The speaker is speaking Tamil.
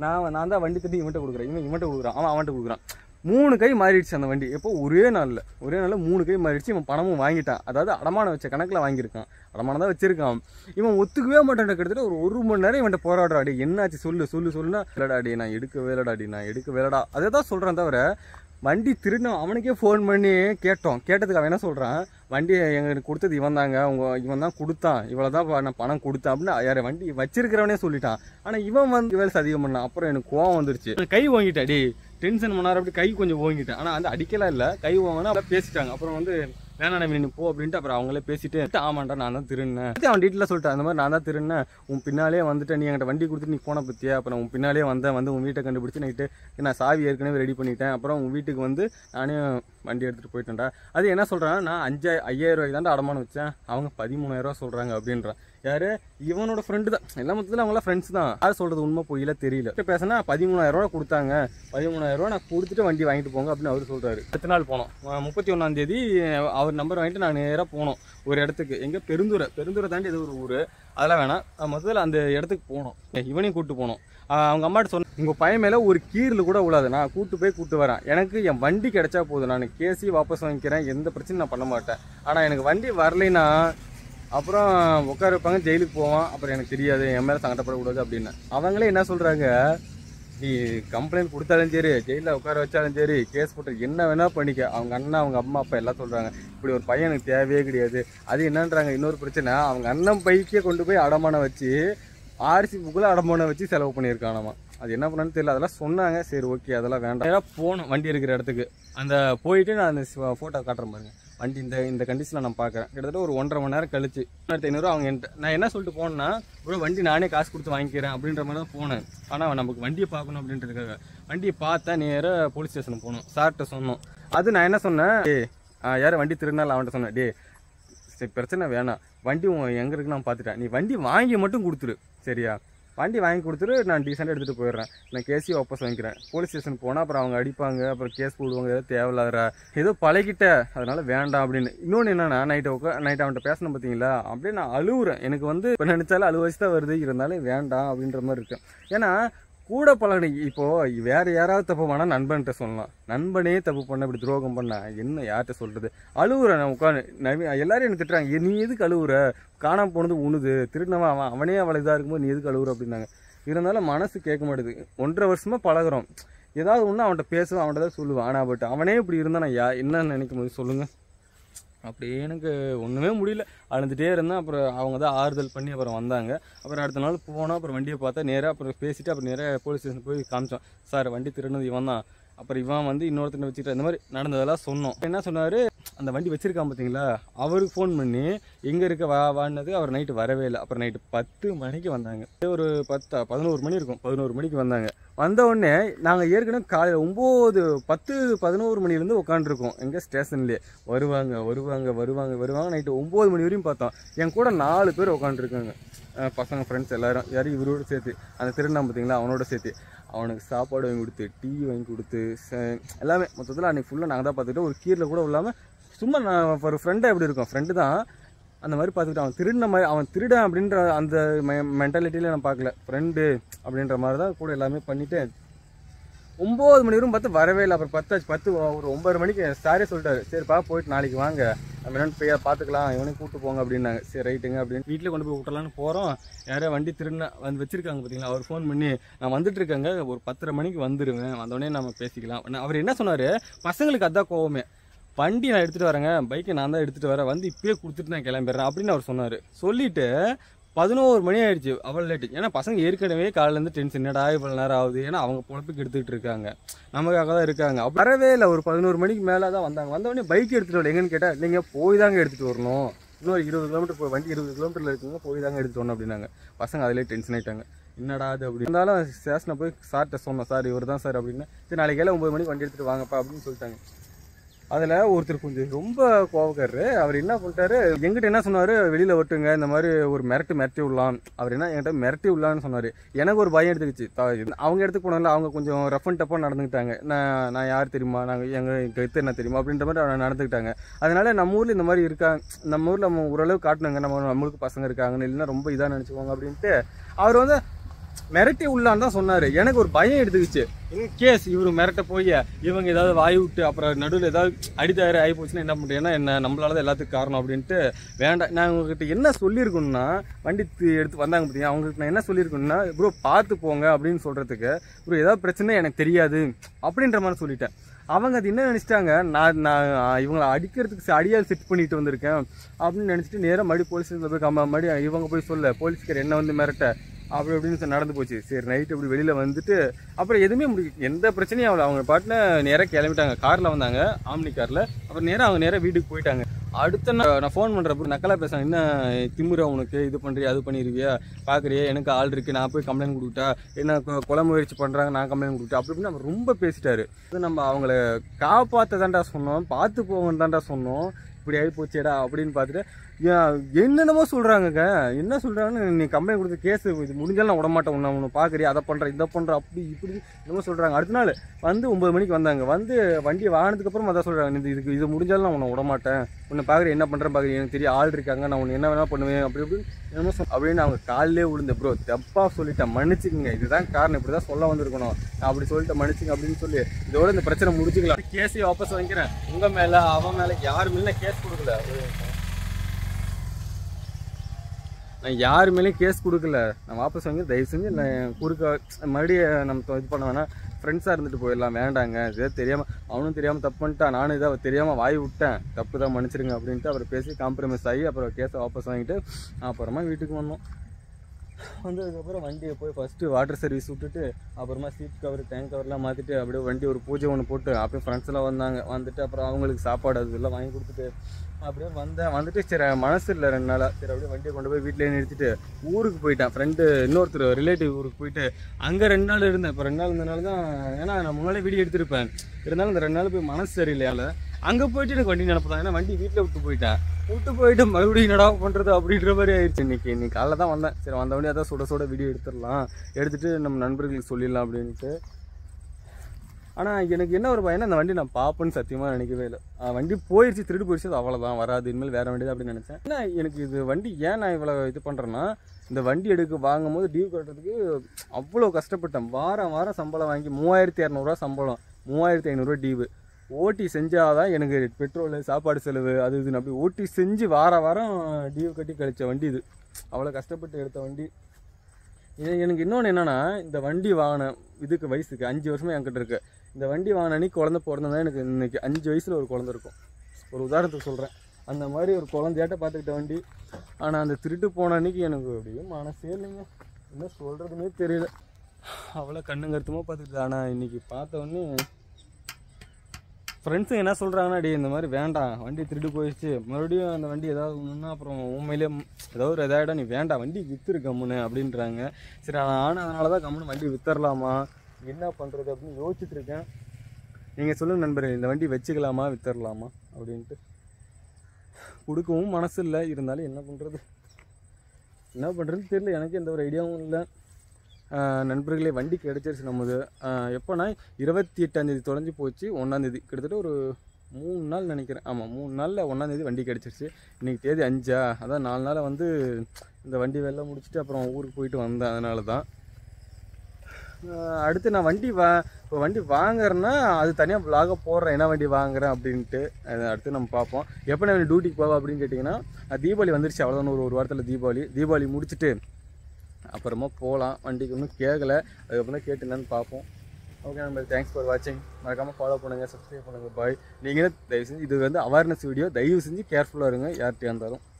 நான் நான் தான் வண்டி தட்டி இவன்ட்ட கொடுக்குறேன் இவன் இவன்ட்ட கொடுக்குறான் அவன் அவன்கிட்ட கொடுக்குறான் மூணு கை மாறிடுச்சு அந்த வண்டி எப்போ ஒரே நாளில் ஒரே நாளில் மூணு கை மாறிடுச்சு இவன் பணமும் வாங்கிட்டான் அதாவது அடமானம் வச்ச கணக்கில் வாங்கியிருக்கான் அடமானம் தான் வச்சிருக்கான் இவன் ஒத்துக்கவே மாட்டான் கிட்டத்தட்ட ஒரு ஒரு மணி நேரம் இவன்ட்ட போராடுறா அடி என்னாச்சு சொல்லு சொல்லு சொல்லுனா இல்லடா அடி நான் எடுக்க வேலடா அடி நான் எடுக்க வேலடா அதை தான் சொல்கிறேன் தவிர வண்டி திருடின அவனுக்கே ஃபோன் பண்ணி கேட்டோம் கேட்டதுக்கு அவன் என்ன சொல்கிறான் வண்டி எங்களுக்கு கொடுத்தது இவன் தாங்க உங்க இவன் தான் கொடுத்தான் இவ்வளோ தான் நான் பணம் கொடுத்தேன் அப்படின்னு யார் வண்டி வச்சிருக்கிறவனே சொல்லிட்டான் ஆனால் இவன் வந்து வேலை அதிகம் பண்ணான் அப்புறம் எனக்கு கோவம் வந்துருச்சு கை வாங்கிட்டாடி டென்ஷன் பண்ணார் அப்படி கை கொஞ்சம் ஓங்கிட்டேன் ஆனால் அந்த அடிக்கலாம் இல்லை கை வாங்கினா அப்படியே பேசிட்டாங்க அப்புறம் வந்து வேணாம் நவீன் நீ போ அப்படின்ட்டு அப்புறம் அவங்களே பேசிட்டு ஆமாண்டா நான் தான் திருடினேன் அவன் டீட்டெயிலாக சொல்லிட்டான் அந்த மாதிரி நான் தான் திருடினேன் உன் பின்னாலே வந்துட்டு நீ என்கிட்ட வண்டி கொடுத்துட்டு நீ போன பத்தியா அப்புறம் உன் பின்னாலே வந்தேன் வந்து உன் வீட்டை கண்டுபிடிச்சி நைட்டு நான் சாவி ஏற்கனவே ரெடி பண்ணிட்டேன் அப்புறம் உன் வீட்டுக்கு வந்து நானே வண்டி எடுத்துகிட்டு போயிட்டேன்டா அது என்ன சொல்கிறான் நான் அஞ்சா ஐயாயிரம் ரூபாய்க்கு தான்டா அடமானம் வச்சேன் அவங்க பதிமூணாயிரம் ரூபா சொல்கிறாங்க அப்படின்றான் யாரு இவனோட ஃப்ரெண்டு தான் எல்லா மொத்தத்தில் அவங்களாம் ஃப்ரெண்ட்ஸ் தான் யார் சொல்கிறது உண்மை பொய்யில தெரியல இப்ப பேசினா பதிமூணாயிரம் ரூபா கொடுத்தாங்க பதிமூணாயிரம் ரூபா நான் கொடுத்துட்டு வண்டி வாங்கிட்டு போங்க அப்படின்னு அவர் சொல்கிறாரு அடுத்த நாள் போனோம் அஹ் முப்பத்தி ஒன்றாம் தேதி அவர் நம்பர் வாங்கிட்டு நான் நேராக போனோம் ஒரு இடத்துக்கு எங்கே பெருந்துறை பெருந்துறை தாண்டி இது ஒரு ஊர் அதெல்லாம் வேணாம் அஹ் முதல்ல அந்த இடத்துக்கு போனோம் இவனையும் கூப்பிட்டு போனோம் அஹ் அவங்க அம்மாட்ட சொன்ன உங்கள் பையன் மேலே ஒரு கீரில் கூட விழாது நான் கூட்டு போய் கூட்டு வரேன் எனக்கு என் வண்டி கிடைச்சா போதும் நான் கேசி வாபஸ் வாங்கிக்கிறேன் எந்த பிரச்சனையும் நான் பண்ண மாட்டேன் ஆனால் எனக்கு வண்டி வரலைன்னா அப்புறம் உட்கார வைப்பாங்க ஜெயிலுக்கு போவான் அப்புறம் எனக்கு தெரியாது என் மேலே சங்கடப்படக்கூடாது அப்படின்னு அவங்களே என்ன சொல்கிறாங்க நீ கம்ப்ளைண்ட் கொடுத்தாலும் சரி ஜெயிலில் உட்கார வச்சாலும் சரி கேஸ் போட்டு என்ன வேணால் பண்ணிக்க அவங்க அண்ணன் அவங்க அம்மா அப்பா எல்லாம் சொல்கிறாங்க இப்படி ஒரு பையன் எனக்கு தேவையே கிடையாது அது என்னன்றாங்க இன்னொரு பிரச்சனை அவங்க அண்ணன் பைக்கே கொண்டு போய் அடமானம் வச்சு ஆர்சி புக்கில் அடமானம் வச்சு செலவு பண்ணியிருக்கானாமா அது என்ன பண்ணான்னு தெரியல அதெல்லாம் சொன்னாங்க சரி ஓகே அதெல்லாம் வேண்டாம் நேரா போகணும் வண்டி இருக்கிற இடத்துக்கு அந்த போயிட்டு நான் அந்த ஃபோட்டோ காட்டுறேன் பாருங்க வண்டி இந்த இந்த கண்டிஷனில் நான் பார்க்குறேன் கிட்டத்தட்ட ஒரு ஒன்றரை மணி நேரம் கழிச்சு ஆயிரத்தி ஐநூறு அவங்க என்கிட்ட நான் என்ன சொல்லிட்டு போனேன்னா ப்ரோ வண்டி நானே காசு கொடுத்து வாங்கிக்கிறேன் அப்படின்ற மாதிரி தான் போனேன் ஆனால் நமக்கு வண்டியை பார்க்கணும் அப்படின்றதுக்காக வண்டியை பார்த்தா நேராக போலீஸ் ஸ்டேஷன் போகணும் சார்கிட்ட சொன்னோம் அது நான் என்ன சொன்னேன் டே யாரும் வண்டி திருநாள் அவன்கிட்ட சொன்னேன் டே சரி பிரச்சனை வேணாம் வண்டி உன் எங்கே இருக்குன்னு நான் பார்த்துட்டேன் நீ வண்டி வாங்கி மட்டும் கொடுத்துரு சரியா வண்டி வாங்கி கொடுத்துரு நான் டீசெண்டாக எடுத்துகிட்டு போயிடுறேன் நான் கேஸையும் வாபஸ் வாங்கிக்கிறேன் போலீஸ் ஸ்டேஷன் போனால் அப்புறம் அவங்க அடிப்பாங்க அப்புறம் கேஸ் போடுவாங்க ஏதோ தேவையில்லாதரா ஏதோ பழகிட்ட அதனால வேண்டாம் அப்படின்னு இன்னொன்று என்னன்னா நைட்டு உட்கா நைட் அவன்கிட்ட பேசணும் பார்த்தீங்களா அப்படியே நான் அழுவுறேன் எனக்கு வந்து இப்போ நினச்சாலும் அழுவச்சு தான் வருது இருந்தாலும் வேண்டாம் அப்படின்ற மாதிரி இருக்கு ஏன்னா கூட பழகின இப்போ வேற யாராவது தப்பு பண்ணா நண்பன்கிட்ட சொல்லலாம் நண்பனே தப்பு பண்ண இப்படி துரோகம் பண்ண என்ன யார்கிட்ட சொல்றது அழுவுறேன் நான் உட்காந்து நவீ எல்லாரும் என்ன திட்டுறாங்க "ஏ, நீ எதுக்கு அழுவுற காணாம போனது உணுது திருடினவன் அவன் அவனே அவளை இதாக இருக்கும்போது நீ எதுக்கு அழுவுற அப்படின்னாங்க இருந்தாலும் மனசு கேட்க மாட்டேது ஒன்றரை வருஷமா பழகுறோம் ஏதாவது ஒன்று அவன்கிட்ட பேசுவான் அவன்கிட்ட தான் சொல்லுவான் ஆனால் பட் அவனே இப்படி இருந்தா நான் யா என்ன நினைக்கும் போது சொல்லுங்க அப்படியே எனக்கு ஒன்றுமே முடியல அழுந்துட்டே இருந்தேன் அப்புறம் அவங்க தான் ஆறுதல் பண்ணி அப்புறம் வந்தாங்க அப்புறம் அடுத்த நாள் போனோம் அப்புறம் வண்டியை பார்த்தா நேராக அப்புறம் பேசிட்டு அப்புறம் நேராக போலீஸ் ஸ்டேஷன் போய் காமிச்சோம் சார் வண்டி திருடினது இவன் தான் அப்புறம் இவன் வந்து இன்னொருத்தனை வச்சுட்டு இந்த மாதிரி நடந்ததெல்லாம் சொன்னோம் என்ன சொன்னார் அந்த வண்டி வச்சிருக்கான் பார்த்தீங்களா அவருக்கு ஃபோன் பண்ணி எங்கே இருக்க வா வான்னது அவர் நைட்டு வரவே இல்லை அப்புறம் நைட்டு பத்து மணிக்கு வந்தாங்க ஒரு பத்தா பதினோரு மணி இருக்கும் பதினோரு மணிக்கு வந்தாங்க வந்த உடனே நாங்கள் ஏற்கனவே காலையில் ஒம்பது பத்து பதினோரு மணிலேருந்து உட்காந்துருக்கோம் எங்கள் ஸ்டேஷன்லேயே வருவாங்க வருவாங்க வருவாங்க வருவாங்க நைட்டு ஒம்பது மணி வரையும் பார்த்தோம் என் கூட நாலு பேர் உட்காந்துருக்காங்க பசங்க ஃப்ரெண்ட்ஸ் எல்லாரும் யாரும் இவரோட சேர்த்து அந்த திருநாள் பார்த்தீங்களா அவனோட சேர்த்து அவனுக்கு சாப்பாடு வாங்கி கொடுத்து டீ வாங்கி கொடுத்து ச- எல்லாமே மொத்தத்தில் அன்றைக்கி ஃபுல்லாக நாங்கள் தான் பார்த்துக்கிட்டோம் ஒரு கீரில் கூட இல்லாமல் சும்மா நான் ஒரு ஃப்ரெண்டாக எப்படி இருக்கும் ஃப்ரெண்டு தான் அந்த மாதிரி பார்த்துக்கிட்டு அவன் திருடின மாதிரி அவன் திருடன் அப்படின்ற அந்த மென்டாலிட்டியில் நான் பார்க்கல ஃப்ரெண்டு அப்படின்ற மாதிரி தான் கூட எல்லாமே பண்ணிவிட்டு ஒம்பது மணி வரைக்கும் பார்த்து வரவே இல்லை அப்புறம் பத்தாச்சு பத்து ஒரு ஒன்பது மணிக்கு சாரே சொல்லிட்டாரு சரிப்பா போயிட்டு நாளைக்கு வாங்க நம்ம என்னன்னு போய் பார்த்துக்கலாம் இவனையும் கூப்பிட்டு போங்க அப்படின்னாங்க சரி ரைட்டுங்க அப்படின்னு வீட்டில் கொண்டு போய் விட்டலான்னு போகிறோம் யாரோ வண்டி திருநா வந்து வச்சிருக்காங்க பார்த்தீங்களா அவர் ஃபோன் பண்ணி நான் வந்துட்டு இருக்கேங்க ஒரு பத்தரை மணிக்கு வந்துடுவேன் வந்தோடனே நம்ம பேசிக்கலாம் நான் அவர் என்ன சொன்னார் பசங்களுக்கு அதான் கோவமே வண்டி நான் எடுத்துகிட்டு வரேங்க பைக்கை நான் தான் எடுத்துகிட்டு வரேன் வந்து இப்பயே கொடுத்துட்டு நான் கிளம்பிடுறேன் அப்படின்னு அவர் சொன்னார் சொல்லிட்டு பதினோரு மணி ஆயிடுச்சு அவ்வளோ லேட்டு ஏன்னா பசங்க ஏற்கனவே காலையிலேருந்து டென்ஷன் என்னடா இவ்வளோ நேரம் ஆகுது ஏன்னா அவங்க பொழப்புக்கு எடுத்துக்கிட்டு இருக்காங்க நமக்காக தான் இருக்காங்க அப்ப வரவே இல்லை ஒரு பதினோரு மணிக்கு மேலே தான் வந்தாங்க வந்தவொடனே பைக் எடுத்துகிட்டு வரல எங்கன்னு கேட்டால் நீங்கள் போய் தாங்க எடுத்துகிட்டு வரணும் இன்னொரு இருபது கிலோமீட்டர் போய் வண்டி இருபது கிலோமீட்டரில் இருக்குங்க போய் தாங்க எடுத்துகிட்டு வரணும் அப்படின்னாங்க பசங்க அதிலே டென்ஷன் ஆயிட்டாங்க என்னடா அது அப்படி இருந்தாலும் ஸ்டேஷனை போய் சார்கிட்ட சொன்னோம் சார் இவர் தான் சார் அப்படின்னு சரி நாளைக்கு ஏழை ஒம்பது மணிக்கு வண்டி எடுத்துகிட்டு வாங்கப்பா அப்படின்னு சொல்லிட்டாங்க அதில் ஒருத்தர் கொஞ்சம் ரொம்ப கோவக்காரரு அவர் என்ன பண்ணிட்டாரு எங்கிட்ட என்ன சொன்னார் வெளியில் ஒட்டுங்க இந்த மாதிரி ஒரு மிரட்டு மிரட்டி விடலாம் அவர் என்ன என்கிட்ட மிரட்டி விடலான்னு சொன்னார் எனக்கு ஒரு பயம் எடுத்துக்கிச்சு த- அவங்க இடத்துக்கு போனால அவங்க கொஞ்சம் ரஃப் அண்ட் டப்பாக நடந்துக்கிட்டாங்க நான் நான் யார் தெரியுமா நாங்கள் எங்கள் கெத்து என்ன தெரியுமா அப்படின்ற மாதிரி அவங்க நடந்துக்கிட்டாங்க அதனால நம்ம ஊரில் இந்த மாதிரி இருக்காங்க நம்ம ஊரில் நம்ம ஓரளவு காட்டணுங்க நம்ம நம்மளுக்கு பசங்க இருக்காங்கன்னு இல்லைன்னா ரொம்ப இதாக நினச்சிக்குவாங்க அப்படின்ட்டு அவர் வந்து மிரட்டி உள்ளான்னு தான் சொன்னாரு எனக்கு ஒரு பயம் எடுத்துக்கிச்சு இன் கேஸ் இவர் மிரட்ட போய் இவங்க ஏதாவது வாய் விட்டு அப்புறம் நடுவில் ஏதாவது அடித்தாரு ஆகி போச்சுன்னா என்ன பண்ணுறேன் ஏன்னா என்ன நம்மளால தான் எல்லாத்துக்கும் காரணம் அப்படின்ட்டு வேண்டாம் நான் உங்ககிட்ட என்ன சொல்லியிருக்கணும்னா வண்டி தி- எடுத்து வந்தாங்க பார்த்தீங்க அவங்களுக்கு நான் என்ன சொல்லியிருக்கணும்னா ப்ரோ பார்த்து போங்க அப்படின்னு சொல்கிறதுக்கு ப்ரோ ஏதாவது பிரச்சனை எனக்கு தெரியாது அப்படின்ற மாதிரி சொல்லிட்டேன் அவங்க அது என்ன நினச்சிட்டாங்க நான் நான் இவங்களை அடிக்கிறதுக்கு ச- அடியால் செட் பண்ணிட்டு வந்திருக்கேன் அப்படின்னு நினச்சிட்டு நேராக மறுபடி போலீஸ் ஸ்டேஷனில் போய் கம்ம மறுபடி இவங்க போய் சொல்ல போலீஸ்கார் என்ன வந்து மிரட்ட அப்படி அப்படின்னு சொல்லி நடந்து போச்சு சரி நைட்டு இப்படி வெளியில் வந்துட்டு அப்புறம் எதுவுமே முடியும் எந்த பிரச்சனையும் ஆகல அவங்க பாட்டில் நேராக கிளம்பிட்டாங்க காரில் வந்தாங்க ஆம்னி காரில் அப்புறம் நேராக அவங்க நேராக வீட்டுக்கு போயிட்டாங்க அடுத்த நாள் நான் ஃபோன் பண்ணுறப்ப நக்கலா பேசுறேன் என்ன திமுறை உனக்கு இது பண்ணுறியா அது பண்ணிடுவியா பார்க்குறியா எனக்கு ஆள் இருக்குது நான் போய் கம்ப்ளைண்ட் கொடுத்தா என்ன கொ- கொலை முயற்சி பண்ணுறாங்க நான் கம்ப்ளைண்ட் கொடுத்தா அப்படி இப்படின்னு அவர் ரொம்ப பேசிட்டாரு இது நம்ம அவங்கள காப்பாற்ற தான்டா சொன்னோம் பார்த்து போங்கன்னு தான்டா சொன்னோம் இப்படி ஆகி போச்சேடா அப்படின்னு பார்த்துட்டு ஏன் என்னென்னமோ சொல்கிறாங்கங்க என்ன சொல்கிறாங்கன்னு நீ கம்ப்ளைண்ட் கொடுத்த கேஸ் இது முடிஞ்சாலும் நான் விடமாட்டேன் உன்னை உன்னை பார்க்குறியா அதை பண்ணுறேன் இதை பண்ணுறேன் அப்படி இப்படி என்னமோ சொல்கிறாங்க அடுத்த நாள் வந்து ஒம்பது மணிக்கு வந்தாங்க வந்து வண்டியை வாங்கினதுக்கப்புறம் அதான் சொல்கிறாங்க இது இதுக்கு இது முடிஞ்சாலும் நான் உன்னை விடமாட்டேன் உன்னை பார்க்குறேன் என்ன பண்ணுறேன் பார்க்குறேன் எனக்கு தெரியும் ஆள் இருக்காங்க நான் உன்னை என்ன வேணால் பண்ணுவேன் அப்படி இப்படின்னு என்னமோ சொல் அப்படின்னு அவங்க காலிலே விழுந்த ப்ரோ தப்பாக சொல்லிட்டேன் மன்னிச்சுக்குங்க இதுதான் காரணம் இப்படி தான் சொல்ல வந்திருக்கணும் நான் அப்படி சொல்லிட்டு மன்னிச்சுங்க அப்படின்னு சொல்லி இதோட இந்த பிரச்சனை முடிச்சுக்கலாம் கேஸையும் வாபஸ் வாங்கிக்கிறேன் உங்கள் மேலே அவன் மேலே யார் மேலே கேஸ் கொடுக்கல நான் யார் மேலேயும் கேஸ் கொடுக்கல நான் வாபஸ் வாங்கி தயவு செஞ்சு நான் குறுக்க மறுபடியும் நம்ம இது பண்ண வேணாம் ஃப்ரெண்ட்ஸாக இருந்துட்டு போயிடலாம் வேண்டாங்க இதே தெரியாமல் அவனும் தெரியாமல் தப்பு பண்ணிட்டான் நானும் இதை தெரியாமல் வாய் விட்டேன் தப்பு தான் மன்னிச்சிருங்க அப்படின்ட்டு அவர் பேசி காம்ப்ரமைஸ் ஆகி அப்புறம் கேஸை வாபஸ் வாங்கிட்டு அப்புறமா வீட்டுக்கு வந்தோம் வந்ததுக்கப்புறம் வண்டியை போய் ஃபஸ்ட்டு வாட்டர் சர்வீஸ் விட்டுட்டு அப்புறமா சீட் கவர் டேங்க் கவர்லாம் மாற்றிட்டு அப்படியே வண்டி ஒரு பூஜை ஒன்று போட்டு அப்படியே ஃப்ரெண்ட்ஸ் எல்லாம் வந்தாங்க வந்துட்டு அப்புறம் அவங்களுக்கு சாப்பாடு அது எல்லாம் வாங்கி கொடுத்துட்டு அப்படியே வந்தேன் வந்துட்டு சரி மனசு இல்லை ரெண்டு நாளாக சரி அப்படியே வண்டியை கொண்டு போய் வீட்டிலேயே நிறுத்திட்டு ஊருக்கு போயிட்டேன் ஃப்ரெண்டு இன்னொருத்தர் ரிலேட்டிவ் ஊருக்கு போயிட்டு அங்கே ரெண்டு நாள் இருந்தேன் இப்போ ரெண்டு நாள் இருந்தனால தான் ஏன்னா நான் முன்னாலே வீடியோ எடுத்திருப்பேன் இருந்தாலும் இந்த ரெண்டு நாள் போய் மனசு சரியில்லையால அங்கே போயிட்டு எனக்கு வண்டி நினப்பு தான் ஏன்னா வண்டி வீட்டில் விட்டு போயிட்டேன் விட்டு போயிட்டு மறுபடியும் என்னடா பண்ணுறது அப்படின்ற மாதிரி ஆயிடுச்சு இன்னைக்கு இன்னைக்கு காலைல தான் வந்தேன் சரி வந்த வண்டி அதான் சுட சுட வீடியோ எடுத்துடலாம் எடுத்துட்டு நம்ம நண்பர்களுக்கு சொல்லிடலாம் அப்படின்ட்டு ஆனால் எனக்கு என்ன ஒரு பயனா அந்த வண்டி நான் பார்ப்பேன்னு சத்தியமாக நினைக்கவே இல்லை ஆஹ் வண்டி போயிடுச்சு திருடு போயிடுச்சு அது அவ்வளோதான் வராது இனிமேல் வேற வண்டி தான் அப்படின்னு நினச்சேன் ஏன்னா எனக்கு இது வண்டி ஏன் நான் இவ்வளோ இது பண்ணுறேன்னா இந்த வண்டி எடுக்க வாங்கும் போது டியூ கட்டுறதுக்கு அவ்வளோ கஷ்டப்பட்டேன் வாரம் வாரம் சம்பளம் வாங்கி மூவாயிரத்தி இரநூறுவா சம்பளம் மூவாயிரத்தி ஐநூறுரூவா டியூவு ஓட்டி செஞ்சாதான் எனக்கு பெட்ரோலு சாப்பாடு செலவு அது இதுன்னு அப்படி ஓட்டி செஞ்சு வார வாரம் டியூ கட்டி கழிச்ச வண்டி இது அவ்வளோ கஷ்டப்பட்டு எடுத்த வண்டி இது எனக்கு இன்னொன்று என்னன்னா இந்த வண்டி வாங்கின இதுக்கு வயசுக்கு அஞ்சு வருஷமா என்கிட்ட இருக்கு இந்த வண்டி வாங்கின அன்னைக்கு குழந்தை பிறந்ததா எனக்கு இன்னைக்கு அஞ்சு வயசுல ஒரு குழந்தை இருக்கும் ஒரு உதாரணத்துக்கு சொல்கிறேன் அந்த மாதிரி ஒரு குழந்தையாட்ட பார்த்துக்கிட்ட வண்டி ஆனால் அந்த திருட்டு போன அன்னைக்கு எனக்கு அப்படியே மனசே இல்லைங்க என்ன சொல்கிறதுனே தெரியல அவ்வளோ கண்ணு கருத்துமாக பார்த்துக்கிட்டு ஆனால் இன்னைக்கு பார்த்த உடனே ஃப்ரெண்ட்ஸுங்க என்ன சொல்கிறாங்கன்னா டே இந்த மாதிரி வேண்டாம் வண்டி திருட்டு போயிடுச்சு மறுபடியும் அந்த வண்டி ஏதாவது ஒன்றுனா அப்புறம் உண்மையிலே ஏதாவது ஒரு இதாகிடும் நீ வேண்டாம் வண்டி வித்துரு கம்முன்னு அப்படின்றாங்க சரி நானும் அதனால தான் கம்முன்னு வண்டி வித்தரலாமா என்ன பண்ணுறது அப்படின்னு யோசிச்சுட்டு இருக்கேன் நீங்கள் சொல்லுங்கள் நண்பர்களே இந்த வண்டி வச்சுக்கலாமா வித்தரலாமா அப்படின்ட்டு கொடுக்கவும் மனசு இல்லை இருந்தாலும் என்ன பண்ணுறது என்ன பண்ணுறதுன்னு தெரியல எனக்கு எந்த ஒரு ஐடியாவும் இல்லை ஆஹ் நண்பர்களே வண்டி கிடச்சிருச்சு நம்மது ஆஹ் எப்போனா இருபத்தி எட்டாந்தேதி தொலைஞ்சு போச்சு ஒன்றாந்தேதி கிட்டத்தட்ட ஒரு மூணு நாள் நினைக்கிறேன் ஆமாம் மூணு நாளில் ஒன்றாந்தேதி வண்டி கிடச்சிருச்சு இன்றைக்கி தேதி அஞ்சா அதான் நாலு நாள் வந்து இந்த வண்டி வெள்ளம் முடிச்சுட்டு அப்புறம் ஊருக்கு போயிட்டு வந்தேன் அதனால தான் ஆஹ் அடுத்து நான் வண்டி வா இப்போ வண்டி வாங்குறேன்னா அது தனியாக vlog-ஆ போடுறேன் என்ன வண்டி வாங்குறேன் அப்படின்ட்டு அது அடுத்து நம்ம பார்ப்போம் எப்போ நான் டியூட்டிக்கு போவேன் அப்படின்னு கேட்டிங்கன்னா அது தீபாவளி வந்துருச்சு அவ்வளோதான் ஒரு ஒரு வாரத்தில் தீபாவளி தீபாவளி முடிச்சுட்டு அப்புறமா போகலாம் வண்டிக்கு ஒன்றும் கேட்கல அதுக்கப்புறம் தான் கேட்டு என்னன்னு பார்ப்போம் ஓகே நம்ம தேங்க்ஸ் ஃபார் வாட்சிங் மறக்காமல் ஃபாலோ பண்ணுங்கள் சப்ஸ்கிரைப் பண்ணுங்கள் பாய் நீங்கள் தயவு செஞ்சு இது வந்து அவேர்னஸ் வீடியோ தயவு செஞ்சு கேர்ஃபுல்லாக இருங்க யார்கிட்டயா இருந்தாலும்